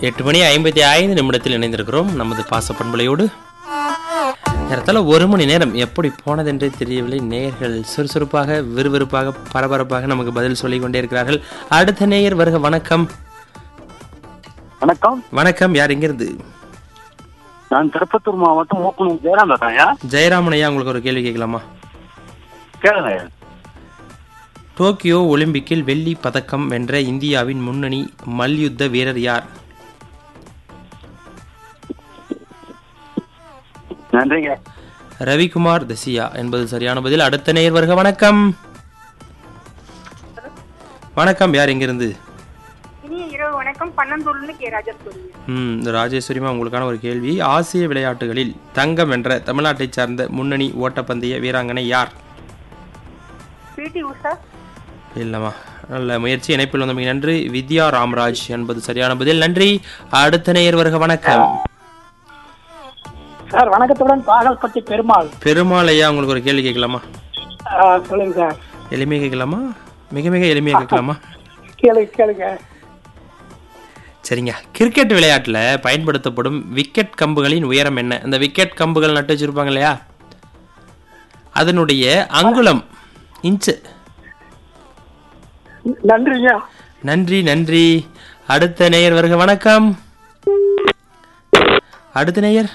எட்டு மணி ஐம்பத்தி ஐந்து நிமிடத்தில் இணைந்திருக்கிறோம் நமது பாச பண்பலையோடு நேரத்தில் ஒரு மணி நேரம் எப்படி போனதென்றே தெரியவில்லை நேயர்கள் சுறுசுறுப்பாக விறுவிறுப்பாக பரபரப்பாக நமக்கு பதில் சொல்லிக் கொண்டே இருக்கிறார்கள் அடுத்த நேயர் வருக வணக்கம் வணக்கம் வணக்கம் யார் எங்கிருந்து நான் திருப்பத்தூர் மாவட்டம் மூக்கனூர் ஜெயராம் பேசுறேன் ஜெயராமன் ஐயா உங்களுக்கு ஒரு கேள்வி கேட்கலாமா கேளுங்க டோக்கியோ ஒலிம்பிக்கில் வெள்ளி பதக்கம் வென்ற இந்தியாவின் முன்னணி மல்யுத்த வீரர் யார் நன்றிங்க ரவிக்குமார் தசியா என்பது சரியான பதில் அடுத்த நேயர் வருக வணக்கம் வணக்கம் யார் எங்கிருந்து இனிய இரவு வணக்கம் பன்னந்தூர்னு கே ராஜேஸ்வரி ம் இந்த ராஜேஸ்வரிமா உங்களுக்கான ஒரு கேள்வி ஆசிய விளையாட்டுகளில் தங்கம் வென்ற தமிழ்நாட்டைச் சார்ந்த முன்னணி ஓட்டப்பந்தய வீராங்கனை யார் பிடி உஷா இல்லைம்மா நல்ல முயற்சி இணைப்பில் வந்தமைக்கு நன்றி வித்யா ராம்ராஜ் என்பது சரியான பதில் நன்றி அடுத்த நேயர் வருக வணக்கம் சார் வணக்கத்துடன் பாகல்பட்டி பெருமாள் பெருமாள் ஐயா உங்களுக்கு ஒரு கேள்வி கேட்கலாமா ஆ, சொல்லுங்க சார் எளிமையாக கேட்கலாமா மிக மிக எளிமையாக கேட்கலாமா கேளுங்க கேளுங்க சரிங்க கிரிக்கெட் விளையாட்டில் பயன்படுத்தப்படும் விக்கெட் கம்புகளின் உயரம் என்ன இந்த விக்கெட் கம்புகள் நட்டு வச்சிருப்பாங்க இல்லையா அதனுடைய அங்குலம் இன்ச்சு நன்றிங்க நன்றி நன்றி அடுத்த நேயர் வருக வணக்கம் அடுத்த நேயர்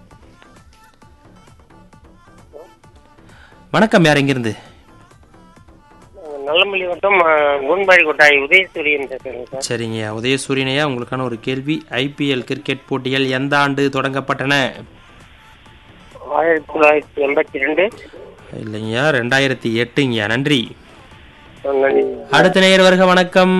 வணக்கம் யார் எங்கிருந்து நல்லமல்லி வட்டம் குன்பாடி கொட்டாய் உதயசூரியன் பேசுறேன் சார் சரிங்க உதயசூரியனையா உங்களுக்கான ஒரு கேள்வி ஐபிஎல் கிரிக்கெட் போட்டிகள் எந்த ஆண்டு தொடங்கப்பட்டன ஆயிரத்தி தொள்ளாயிரத்தி எண்பத்தி ரெண்டு இல்லைங்கய்யா ரெண்டாயிரத்தி எட்டுங்கய்யா நன்றி நன்றி அடுத்த நேயர் வருக வணக்கம்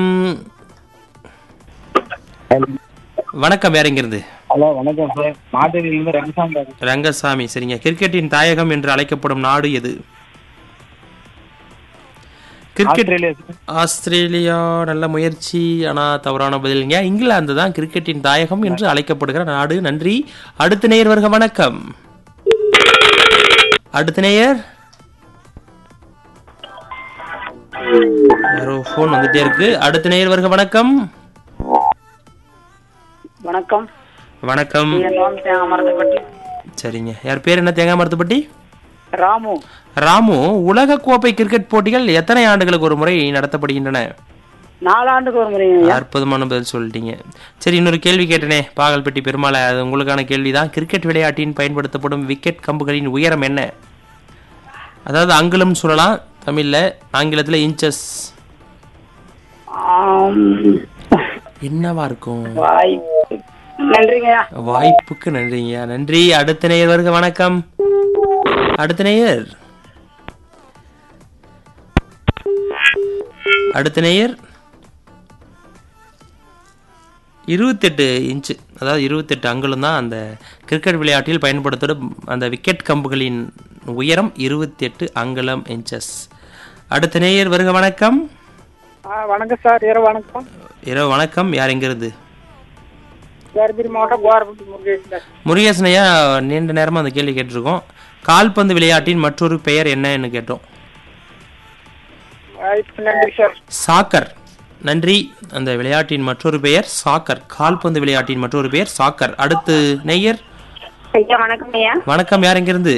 வணக்கம் யார் எங்கிருந்து ஹலோ வணக்கம் சார் மாதவியிலிருந்து ரங்கசாமி பேசுறேன். ரங்கசாமி சரிங்க கிரிக்கெட்டின் தாயகம் என்று அழைக்கப்படும் நாடு எது கிரிக்கெட் ஆஸ்திரேலியா சார். ஆஸ்திரேலியா நல்ல முயற்சி ஆனா தவறான பதிலுங்க இங்கிலாந்து தான் கிரிக்கெட்டின் தாயகம் என்று அழைக்கப்படுகிற நாடு நன்றி அடுத்த நேயர் வருக வணக்கம் அடுத்த நேயர் யாரோ ஃபோன் வந்துட்டே இருக்கு அடுத்த நேயர் வருக வணக்கம் வணக்கம் வணக்கம் அமர்ந்தப்பட்டி சரிங்க யார் பேர் என்ன தேங்காய் மரத்துப்பட்டி ராமு ராமு உலக கோப்பை கிரிக்கெட் போட்டிகள் எத்தனை ஆண்டுகளுக்கு ஒரு முறை நடத்தப்படுகின்றன நாலாண்டுக்கு ஒரு முறைங்க அற்புதமான பதில் சொல்லிட்டீங்க சரி இன்னொரு கேள்வி கேட்டனே பாகல்பட்டி பெருமாளை அது உங்களுக்கான கேள்விதான் கிரிக்கெட் விளையாட்டின் பயன்படுத்தப்படும் விக்கெட் கம்புகளின் உயரம் என்ன அதாவது அங்குலம் சொல்லலாம் தமிழ்ல ஆங்கிலத்துல இன்ச்சஸ் ஆம், என்னவா இருக்கும் வாய்ப்பு நன்றிங்க வாய்ப்புக்கு நன்றிங்க நன்றி அடுத்த நேயர் வருக வணக்கம் அடுத்த நேயர் அடுத்த நேயர் இருபத்தெட்டு இன்ச்சு அதாவது இருபத்தெட்டு அங்குலம் தான் அந்த கிரிக்கெட் விளையாட்டில் பயன்படுத்தப்படும் அந்த விக்கெட் கம்புகளின் உயரம் இருபத்தெட்டு அங்குலம் இன்ச்சஸ் அடுத்த நேயர் வருக வணக்கம் ஆ, வணக்கம் சார் இரவு வணக்கம் இரவு வணக்கம் யார் எங்கிருந்து தருமபுரி மாவட்டம் கோரப்பட்டி முருகேஷ் சார் முருகேசன் ஐயா நீண்ட நேரமாக அந்த கேள்வி கேட்டிருக்கோம் கால்பந்து விளையாட்டின் மற்றொரு பெயர் என்னன்னு கேட்டோம் வாய்ப்பு நன்றி சார் சாக்கர் நன்றி அந்த விளையாட்டின் மற்றொரு பெயர் சாக்கர் கால்பந்து விளையாட்டின் மற்றொரு பெயர் சாக்கர் அடுத்து நெய்யர் ஐயா வணக்கம் ஐயா வணக்கம் யார் எங்கிருந்து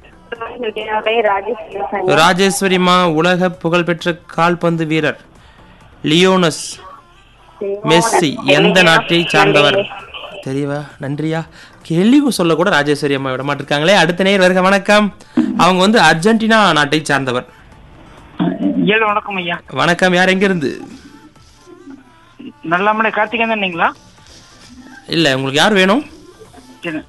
ராஜேஸ்வரி ராஜேஸ்வரிமா உலக புகழ்பெற்ற கால்பந்து வீரர் லியோனஸ் மெஸ்ஸி எந்த நாட்டை சார்ந்தவர் தெரியவா நன்றியா கேள்வி சொல்ல கூட ராஜேஸ்வரி அம்மா விட மாட்டிருக்காங்களே அடுத்த நேர் வருக வணக்கம் அவங்க வந்து அர்ஜென்டினா நாட்டை சார்ந்தவர் ஏழு வணக்கம் ஐயா வணக்கம் யார் எங்கிருந்து நல்லமலை கார்த்திகேயன் நீங்களா இல்ல உங்களுக்கு யார் வேணும் சரி